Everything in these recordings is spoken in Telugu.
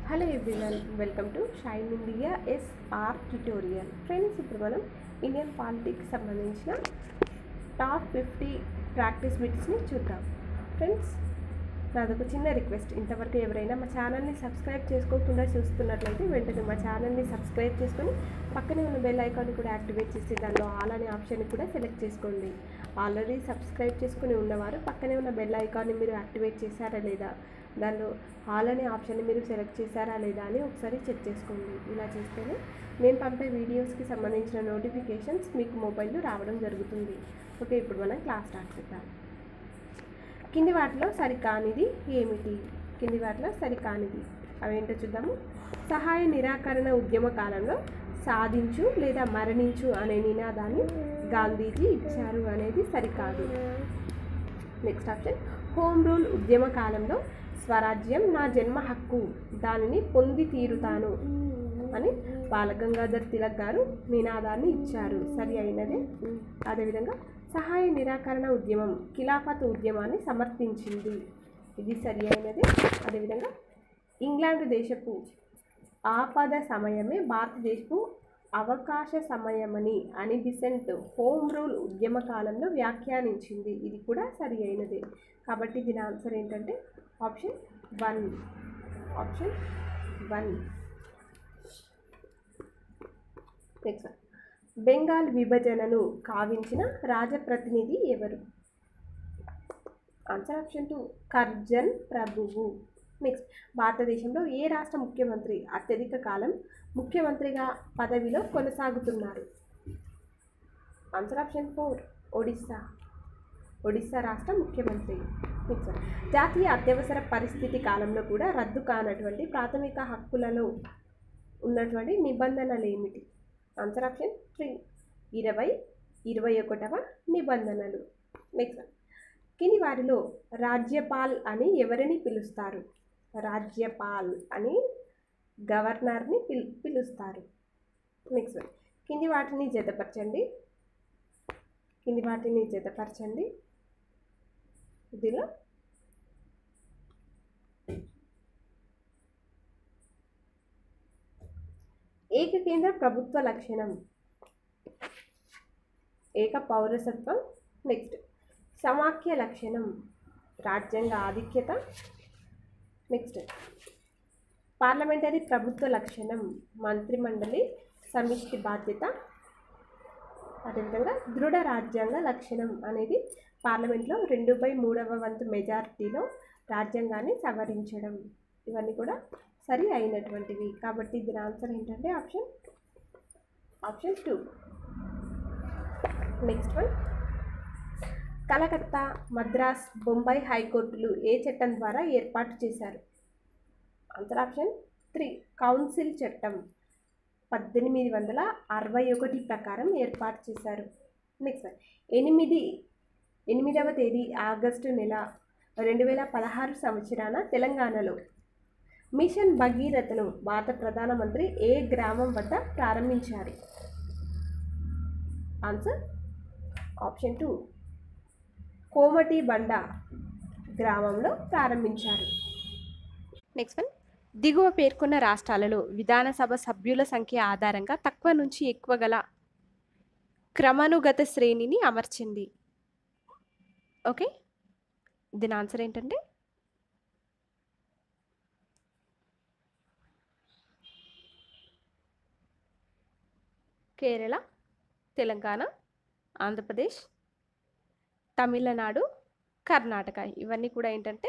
hello everyone welcome to shine India SR tutorial friends ఇప్పుడు మనం ఇండియన్ పాలిటిక్స్ సంబంధించిన టాప్ ఫిఫ్టీ ప్రాక్టీస్ బిట్స్ని చూద్దాం ఫ్రెండ్స్ నాదొక చిన్న రిక్వెస్ట్ ఇంతవరకు ఎవరైనా మా ఛానల్ని సబ్స్క్రైబ్ చేసుకోకుండా చూస్తున్నట్లయితే వెంటనే మా ఛానల్ని సబ్స్క్రైబ్ చేసుకొని పక్కనే ఉన్న బెల్ ఐకాన్ని కూడా యాక్టివేట్ చేసి దానిలో ఆల్ అనే ఆప్షన్ని కూడా సెలెక్ట్ చేసుకోండి ఆల్రెడీ సబ్స్క్రైబ్ చేసుకుని ఉన్నవారు పక్కనే ఉన్న బెల్ ఐకాన్ని మీరు యాక్టివేట్ చేశారా లేదా దానిలో ఆల్ అనే ఆప్షన్ని మీరు సెలెక్ట్ చేశారా లేదా అని ఒకసారి చెక్ చేసుకోండి ఇలా చేస్తేనే నేను పంపే వీడియోస్కి సంబంధించిన నోటిఫికేషన్స్ మీకు మొబైల్లో రావడం జరుగుతుంది ఓకే ఇప్పుడు మనం క్లాస్ స్టార్ట్ చేద్దాం కింది వాటిలో సరికానిది ఏమిటి కింది వాటిలో సరికానిది అవేంటో చూద్దాము సహాయ నిరాకరణ ఉద్యమ కాలంలో సాధించు లేదా మరణించు అనే నినాదాన్ని గాంధీజీ ఇచ్చారు అనేది సరికాదు నెక్స్ట్ ఆప్షన్ హోమ్ రూల్ ఉద్యమ కాలంలో స్వరాజ్యం నా జన్మ హక్కు దానిని పొంది తీరుతాను అని బాలగంగాధర్ తిలక్ గారు నినాదాన్ని ఇచ్చారు సరి అయినదే అదేవిధంగా సహాయ నిరాకరణ ఉద్యమం ఖిలాఫత్ ఉద్యమాన్ని సమర్థించింది ఇది సరి అయినది అదేవిధంగా ఇంగ్లాండ్ దేశపు ఆపద సమయమే భారతదేశపు అవకాశ సమయమని అని బిసెంట్ హోమ్ రూల్ ఉద్యమ కాలంలో వ్యాఖ్యానించింది ఇది కూడా సరి అయినదే కాబట్టి దీని ఆన్సర్ ఏంటంటే option one option one next Bengal విభజనను కావించిన రాజప్రతినిధి ఎవరు ఆన్సర్ ఆప్షన్ టూ కర్జన్ ప్రభువు నెక్స్ట్ భారతదేశంలో ఏ రాష్ట్ర ముఖ్యమంత్రి అత్యధిక కాలం ముఖ్యమంత్రిగా పదవిలో కొనసాగుతున్నారు answer option four Odisha Odisha రాష్ట్ర ముఖ్యమంత్రి నెక్స్ట్ జాతీయ అత్యవసర పరిస్థితి కాలంలో కూడా రద్దు కానటువంటి ప్రాథమిక హక్కులలో ఉన్నటువంటి నిబంధనలు ఏమిటి ఆన్సర్ ఆప్షన్ త్రీ ఇరవై ఇరవై ఒకటవ నిబంధనలు నెక్స్ట్ కింది వారిలో రాజ్యపాల్ అని ఎవరిని పిలుస్తారు రాజ్యపాల్ అని గవర్నర్ని పిలు పిలుస్తారు నెక్స్ట్ కింది వాటిని జతపరచండి కింది వాటిని జతపరచండి ఇందులో ఏకకేంద్ర ప్రభుత్వ లక్షణం ఏక పౌరసత్వం నెక్స్ట్ సమాఖ్య లక్షణం రాజ్యాంగ ఆధిక్యత నెక్స్ట్ పార్లమెంటరీ ప్రభుత్వ లక్షణం మంత్రిమండలి సమిష్టి బాధ్యత అదేవిధంగా దృఢ రాజ్యాంగ లక్షణం అనేది పార్లమెంట్లో రెండు బై మూడవ వంతు మెజారిటీలో రాజ్యాంగాన్ని సవరించడం ఇవన్నీ కూడా సరి అయినటువంటివి కాబట్టి దీని ఆన్సర్ ఏంటంటే option option two next one Calcutta Madras Bombay హైకోర్టులు ఏ చట్టం ద్వారా ఏర్పాటు చేశారు ఆన్సర్ ఆప్షన్ త్రీ కౌన్సిల్ చట్టం పద్దెనిమిది వందల అరవై ఒకటి ప్రకారం ఏర్పాటు చేశారు నెక్స్ట్ ఎనిమిది ఎనిమిదవ తేదీ ఆగస్టు నెల రెండు వేల పదహారు సంవత్సరాన తెలంగాణలో మిషన్ భగీరథను భారత ప్రధానమంత్రి ఏ గ్రామం వద్ద ప్రారంభించారు ఆన్సర్ ఆప్షన్ టూ కోమటి బండ గ్రామంలో ప్రారంభించారు నెక్స్ట్ వన్ దిగువ పేర్కొన్న రాష్ట్రాలలో విధానసభ సభ్యుల సంఖ్య ఆధారంగా తక్కువ నుంచి ఎక్కువ గల క్రమానుగత శ్రేణిని అమర్చింది ఓకే దీని ఆన్సర్ ఏంటంటే కేరళ తెలంగాణ ఆంధ్రప్రదేశ్ తమిళనాడు కర్ణాటక ఇవన్నీ కూడా ఏంటంటే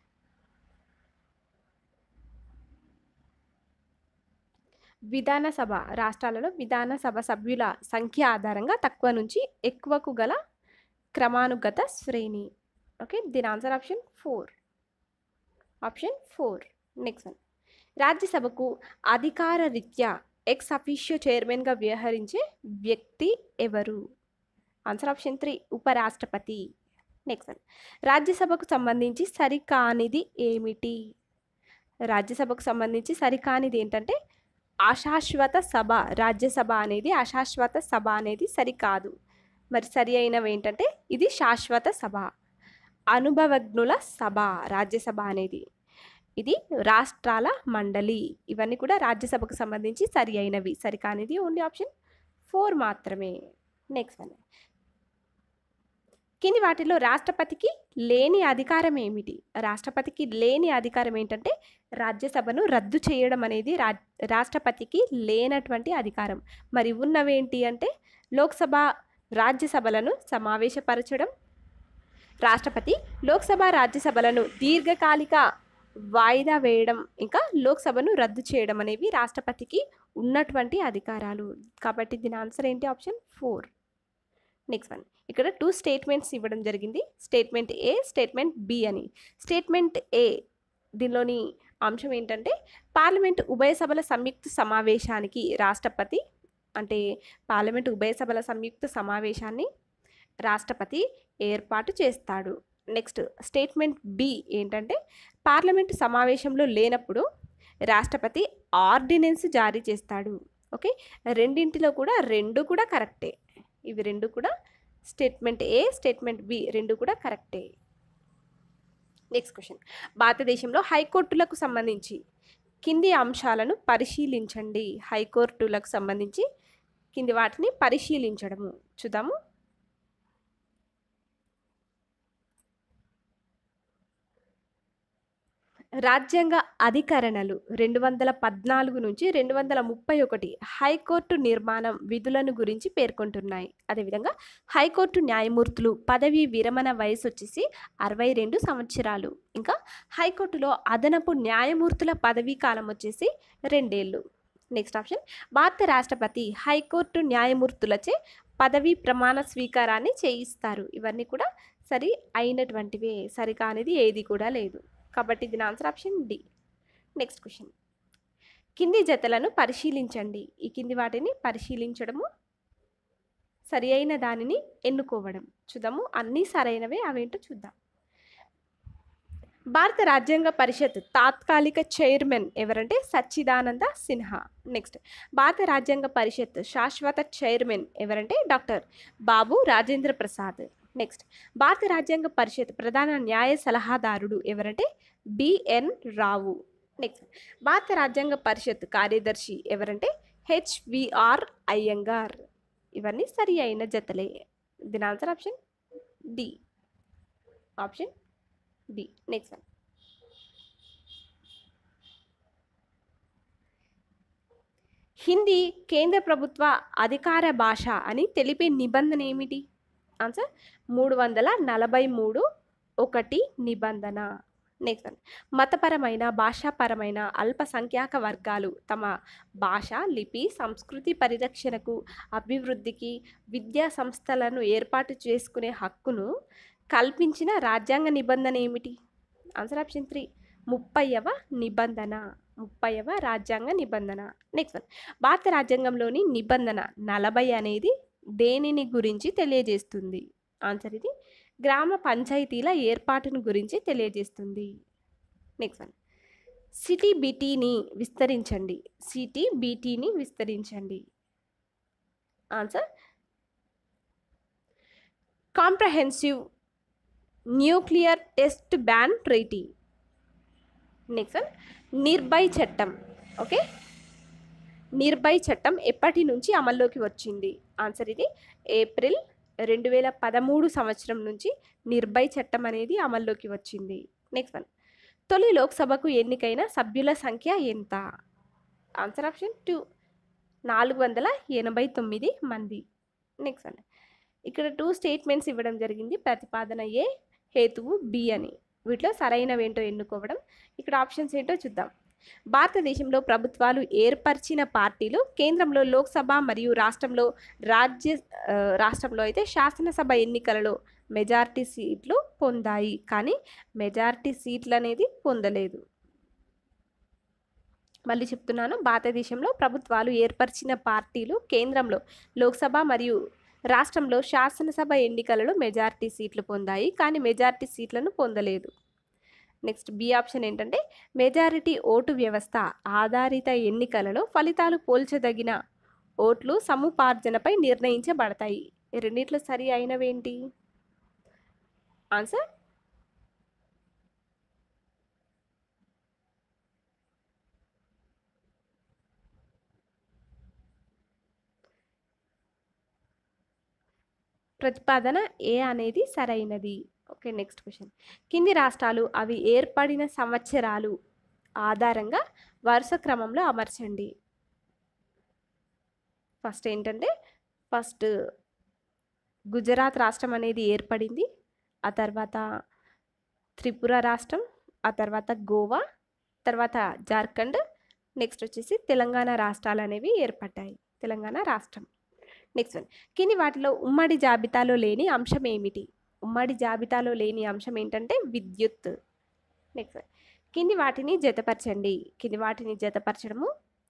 విధానసభ రాష్ట్రాలలో విధానసభ సభ్యుల సంఖ్య ఆధారంగా తక్కువ నుంచి ఎక్కువకు గల క్రమానుగత శ్రేణి ఓకే దీని answer option four option four next one రాజ్యసభకు అధికార రీత్యా ఎక్స్ అఫీషియో చైర్మన్గా వ్యవహరించే వ్యక్తి ఎవరు ఆన్సర్ ఆప్షన్ త్రీ ఉపరాష్ట్రపతి నెక్స్ట్ వన్ రాజ్యసభకు సంబంధించి సరికానిది ఏమిటి రాజ్యసభకు సంబంధించి సరికానిది ఏంటంటే అశాశ్వత సభ రాజ్యసభ అనేది అశాశ్వత సభ అనేది సరికాదు మరి సరి అయినవి ఏంటంటే ఇది శాశ్వత సభ అనుభవజ్ఞుల సభ రాజ్యసభ అనేది ఇది రాష్ట్రాల మండలి ఇవన్నీ కూడా రాజ్యసభకు సంబంధించి సరి అయినవి సరి కానిది ఓన్లీ ఆప్షన్ ఫోర్ మాత్రమే నెక్స్ట్ వన్ కింది వాటిలో రాష్ట్రపతికి లేని అధికారం ఏమిటి రాష్ట్రపతికి లేని అధికారం ఏంటంటే రాజ్యసభను రద్దు చేయడం అనేది రా రాష్ట్రపతికి లేనటువంటి అధికారం మరి ఉన్నవేంటి అంటే లోక్సభ రాజ్యసభలను సమావేశపరచడం రాష్ట్రపతి లోక్సభ రాజ్యసభలను దీర్ఘకాలిక వాయిదా వేయడం ఇంకా లోక్సభను రద్దు చేయడం అనేవి రాష్ట్రపతికి ఉన్నటువంటి అధికారాలు కాబట్టి దీని ఆన్సర్ ఏంటి ఆప్షన్ ఫోర్ నెక్స్ట్ వన్ ఇక్కడ టూ స్టేట్మెంట్స్ ఇవ్వడం జరిగింది స్టేట్మెంట్ ఏ స్టేట్మెంట్ బి అని స్టేట్మెంట్ ఏ దీనిలోని అంశం ఏంటంటే పార్లమెంట్ ఉభయ సభల సంయుక్త సమావేశానికి రాష్ట్రపతి అంటే పార్లమెంట్ ఉభయ సభల సంయుక్త సమావేశాన్ని రాష్ట్రపతి ఏర్పాటు చేస్తాడు నెక్స్ట్ స్టేట్మెంట్ బి ఏంటంటే పార్లమెంటు సమావేశంలో లేనప్పుడు రాష్ట్రపతి ఆర్డినెన్స్ జారీ చేస్తాడు ఓకే రెండింటిలో కూడా రెండు కూడా కరెక్టే ఇవి రెండు కూడా స్టేట్మెంట్ ఏ స్టేట్మెంట్ బి రెండు కూడా కరెక్టే నెక్స్ట్ క్వశ్చన్ భారతదేశంలో హైకోర్టులకు సంబంధించి కింది అంశాలను పరిశీలించండి హైకోర్టులకు సంబంధించి కింది వాటిని పరిశీలించడము చూద్దాము రాజ్యాంగ అధికరణలు రెండు వందల పద్నాలుగు నుంచి రెండు వందల ముప్పై ఒకటి హైకోర్టు నిర్మాణం విధులను గురించి పేర్కొంటున్నాయి అదేవిధంగా హైకోర్టు న్యాయమూర్తులు పదవీ విరమణ వయసు వచ్చేసి అరవై రెండు సంవత్సరాలు ఇంకా హైకోర్టులో అదనపు న్యాయమూర్తుల పదవీ కాలం వచ్చేసి రెండేళ్ళు నెక్స్ట్ ఆప్షన్ భారత రాష్ట్రపతి హైకోర్టు న్యాయమూర్తులచే పదవీ ప్రమాణ స్వీకారాన్ని చేయిస్తారు ఇవన్నీ కూడా సరి అయినటువంటివే సరికానిది ఏది కూడా లేదు కాబట్టి దీని answer option D next question కింది జతలను పరిశీలించండి ఈ కింది వాటిని పరిశీలించడము సరి అయిన దానిని ఎన్నుకోవడం చూద్దాము అన్నీ సరైనవే అవేంటో చూద్దాం భారత రాజ్యాంగ పరిషత్ తాత్కాలిక చైర్మన్ ఎవరంటే సచ్చిదానంద సిన్హా నెక్స్ట్ భారత రాజ్యాంగ పరిషత్ శాశ్వత చైర్మన్ ఎవరంటే డాక్టర్ బాబు రాజేంద్ర ప్రసాద్ నెక్స్ట్ భారత రాజ్యాంగ పరిషత్ ప్రధాన న్యాయ సలహాదారుడు ఎవరంటే బిఎన్ రావు నెక్స్ట్ భారత రాజ్యాంగ పరిషత్ కార్యదర్శి ఎవరంటే హెచ్విఆర్ అయ్యంగార్ ఇవన్నీ సరి అయిన జతలే దీని answer option D option B next one Hindi కేంద్ర ప్రభుత్వ అధికార భాష అని తెలిపే నిబంధన ఏమిటి ఆన్సర్ మూడు వందల నలభై మూడు ఒకటి నిబంధన నెక్స్ట్ వన్ మతపరమైన భాషాపరమైన అల్పసంఖ్యాక వర్గాలు తమ భాష లిపి సంస్కృతి పరిరక్షణకు అభివృద్ధికి విద్యా సంస్థలను ఏర్పాటు చేసుకునే హక్కును కల్పించిన రాజ్యాంగ నిబంధన ఏమిటి ఆన్సర్ ఆప్షన్ త్రీ ముప్పైవ నిబంధన ముప్పైవ రాజ్యాంగ నిబంధన నెక్స్ట్ వన్ భారత రాజ్యాంగంలోని నిబంధన నలభై అనేది దేనిని గురించి తెలియజేస్తుంది ఆన్సర్ ఇది గ్రామ పంచాయతీల ఏర్పాటును గురించి తెలియజేస్తుంది నెక్స్ట్ వన్ సిటీ బీటీని విస్తరించండి సిటీ బీటీని విస్తరించండి answer comprehensive nuclear test ban treaty next one Nirbhay చట్టం ఓకే నిర్భయ్ చట్టం ఎప్పటి నుంచి అమల్లోకి వచ్చింది ఆన్సర్ ఇది ఏప్రిల్ రెండు వేల పదమూడు సంవత్సరం నుంచి నిర్భయ్ చట్టం అనేది అమల్లోకి వచ్చింది నెక్స్ట్ వన్ తొలి లోక్సభకు ఎన్నికైన సభ్యుల సంఖ్య ఎంత ఆన్సర్ ఆప్షన్ టూ నాలుగు వందల ఎనభై తొమ్మిది మంది నెక్స్ట్ వన్ ఇక్కడ టూ స్టేట్మెంట్స్ ఇవ్వడం జరిగింది ప్రతిపాదన ఏ హేతువు బి అని వీటిలో సరైనవేంటో ఎన్నుకోవడం ఇక్కడ ఆప్షన్స్ ఏంటో చూద్దాం భారతదేశంలో ప్రభుత్వాలు ఏర్పరిచిన పార్టీలు కేంద్రంలో లోక్సభ మరియు రాష్ట్రంలో రాజ్య ఆ, రాష్ట్రంలో అయితే శాసనసభ ఎన్నికలలో మెజారిటీ సీట్లు పొందాయి కానీ మెజారిటీ సీట్లు అనేది పొందలేదు మళ్ళీ చెప్తున్నాను భారతదేశంలో ప్రభుత్వాలు ఏర్పరిచిన పార్టీలు కేంద్రంలో లోక్సభ మరియు రాష్ట్రంలో శాసనసభ ఎన్నికలలో మెజారిటీ సీట్లు పొందాయి కానీ మెజారిటీ సీట్లను పొందలేదు నెక్స్ట్ బి ఆప్షన్ ఏంటంటే మెజారిటీ ఓటు వ్యవస్థ ఆధారిత ఎన్నికలలో ఫలితాలు పోల్చదగిన ఓట్లు సముపార్జనపై నిర్ణయించబడతాయి ఈ రెండిట్లో సరి అయినవేంటి ఆన్సర్ ప్రతిపాదన ఏ అనేది సరైనది ఓకే నెక్స్ట్ క్వశ్చన్ కింది రాష్ట్రాలు అవి ఏర్పడిన సంవత్సరాలు ఆధారంగా వరుస క్రమంలో అమర్చండి ఫస్ట్ ఏంటంటే ఫస్ట్ గుజరాత్ రాష్ట్రం అనేది ఏర్పడింది ఆ తర్వాత త్రిపుర రాష్ట్రం ఆ తర్వాత గోవా తర్వాత జార్ఖండ్ నెక్స్ట్ వచ్చేసి తెలంగాణ రాష్ట్రాలు అనేవి ఏర్పడ్డాయి తెలంగాణ రాష్ట్రం నెక్స్ట్ వన్ కింది వాటిలో ఉమ్మడి జాబితాలో లేని అంశం ఏమిటి ఉమ్మడి జాబితాలో లేని అంశం ఏంటంటే విద్యుత్ నెక్స్ట్ వన్ కింది వాటిని జతపరచండి కింది వాటిని జతపరచడము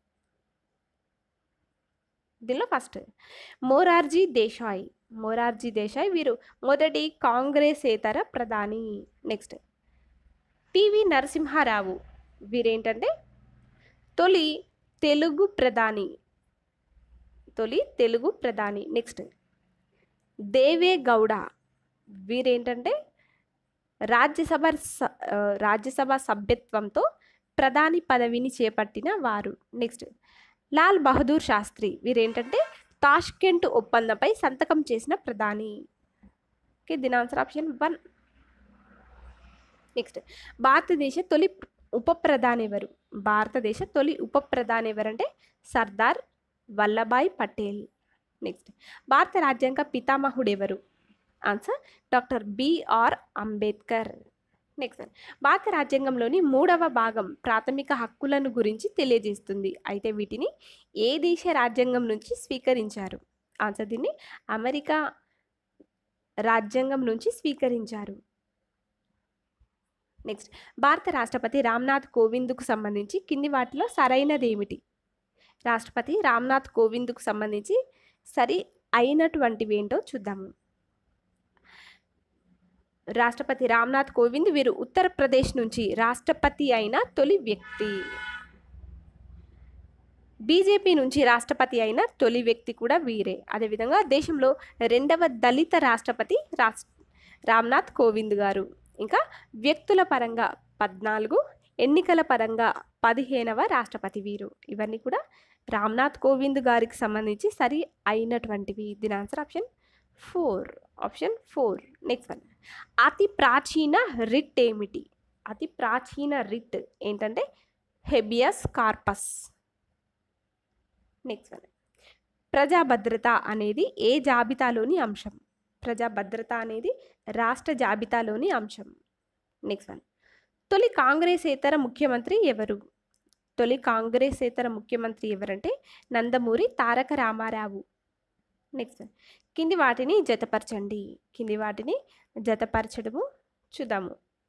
దీనిలో ఫస్ట్ మోరార్జీ దేశాయ్ మోరార్జీ దేశాయ్ వీరు మొదటి కాంగ్రెసేతర ప్రధాని నెక్స్ట్ పివి నరసింహారావు వీరేంటంటే తొలి తెలుగు ప్రధాని తొలి తెలుగు ప్రధాని నెక్స్ట్ దేవే గౌడ వీరేంటంటే రాజ్యసభ స- ఆ, రాజ్యసభ సభ్యత్వంతో ప్రధాని పదవిని చేపట్టిన వారు నెక్స్ట్ లాల్ బహదూర్ శాస్త్రి వీరేంటంటే తాష్కెంట్ ఒప్పందంపై సంతకం చేసిన ప్రధాని ఓకే దీని ఆన్సర్ ఆప్షన్ వన్ నెక్స్ట్ భారతదేశ తొలి ఉప ప్రధాని ఎవరు భారతదేశ తొలి ఉప ప్రధాని ఎవరంటే సర్దార్ వల్లభాయ్ పటేల్ నెక్స్ట్ భారత రాజ్యాంగ పితామహుడు ఎవరు answer doctor B R Ambedkar next భారత రాజ్యాంగంలోని మూడవ భాగం ప్రాథమిక హక్కులను గురించి తెలియజేస్తుంది అయితే వీటిని ఏ దేశ రాజ్యాంగం నుంచి స్వీకరించారు ఆన్సర్ దీన్ని అమెరికా రాజ్యాంగం నుంచి స్వీకరించారు నెక్స్ట్ భారత రాష్ట్రపతి రామ్నాథ్ కోవింద్కు సంబంధించి కింది వాటిలో సరైనది ఏమిటి రాష్ట్రపతి రామ్నాథ్ కోవింద్కు సంబంధించి సరి అయినటువంటివి ఏంటో చూద్దాము రాష్ట్రపతి రామ్నాథ్ కోవింద్ వీరు ఉత్తరప్రదేశ్ నుంచి రాష్ట్రపతి అయిన తొలి వ్యక్తి బీజేపీ నుంచి రాష్ట్రపతి అయిన తొలి వ్యక్తి కూడా వీరే అదేవిధంగా దేశంలో రెండవ దళిత రాష్ట్రపతి రాస్ రామ్నాథ్ కోవింద్ గారు ఇంకా వ్యక్తుల పరంగా పద్నాలుగు ఎన్నికల పరంగా పదిహేనవ రాష్ట్రపతి వీరు ఇవన్నీ కూడా రామ్నాథ్ కోవింద్ గారికి సంబంధించి సరి అయినటువంటివి దీని answer option four option four next one అతి ప్రాచీన రిట్ ఏమిటి అతి ప్రాచీన రిట్ ఏంటంటే హెబియస్ కార్పస్ నెక్స్ట్ వన్ ప్రజా భద్రత అనేది ఏ జాబితాలోని అంశం ప్రజా భద్రత అనేది రాష్ట్ర జాబితాలోని అంశం నెక్స్ట్ వన్ తొలి కాంగ్రెసేతర ముఖ్యమంత్రి ఎవరు తొలి కాంగ్రెసేతర ముఖ్యమంత్రి ఎవరంటే నందమూరి తారక రామారావు నెక్స్ట్ వన్ కింది వాటిని జతపరచండి కింది వాటిని జతపరచడము చూద్దాము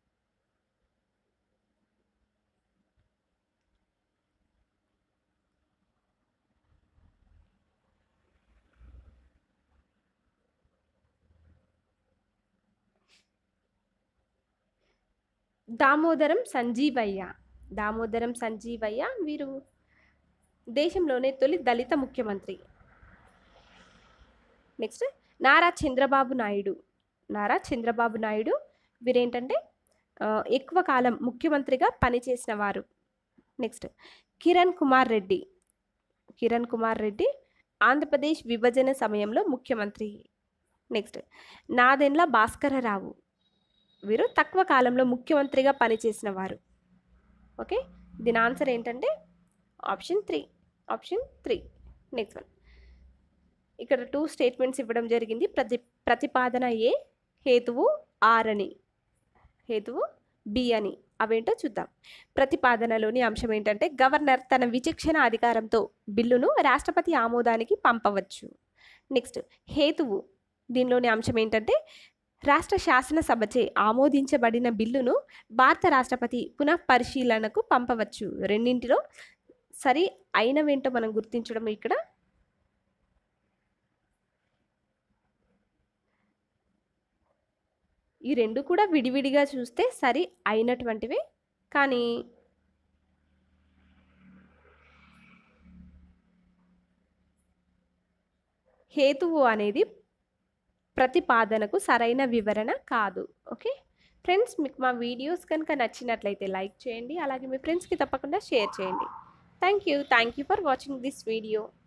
దామోదరం సంజీవయ్య దామోదరం సంజీవయ్య వీరు దేశంలోనే తొలి దళిత ముఖ్యమంత్రి నెక్స్ట్ నారా చంద్రబాబు నాయుడు నారా చంద్రబాబు నాయుడు వీరేంటంటే ఆ, ఎక్కువ కాలం ముఖ్యమంత్రిగా పనిచేసిన వారు నెక్స్ట్ కిరణ్ కుమార్ రెడ్డి కిరణ్ కుమార్ రెడ్డి ఆంధ్రప్రదేశ్ విభజన సమయంలో ముఖ్యమంత్రి నెక్స్ట్ నాదెండ్ల భాస్కరరావు వీరు తక్కువ కాలంలో ముఖ్యమంత్రిగా పనిచేసిన వారు ఓకే దీని ఆన్సర్ ఏంటంటే option three option three next one ఇక్కడ టూ స్టేట్మెంట్స్ ఇవ్వడం జరిగింది ప్రతి ప్రతిపాదన ఏ హేతువు ఆర్ అని హేతువు బి అని అవేంటో చూద్దాం ప్రతిపాదనలోని అంశం ఏంటంటే గవర్నర్ తన విచక్షణ అధికారంతో బిల్లును రాష్ట్రపతి ఆమోదానికి పంపవచ్చు నెక్స్ట్ హేతువు దీనిలోని అంశం ఏంటంటే రాష్ట్ర శాసనసభచే ఆమోదించబడిన బిల్లును భారత రాష్ట్రపతి పునః పరిశీలనకు పంపవచ్చు రెండింటిలో సరి అయినవేంటో మనం గుర్తించడం ఇక్కడ ఈ రెండు కూడా విడివిడిగా చూస్తే సరి అయినటువంటివే కానీ హేతువు అనేది ప్రతిపాదనకు సరైన వివరణ కాదు ఓకే ఫ్రెండ్స్ మీకు మా వీడియోస్ కనుక నచ్చినట్లయితే లైక్ చేయండి అలాగే మీ ఫ్రెండ్స్కి తప్పకుండా షేర్ చేయండి thank you thank you for watching this video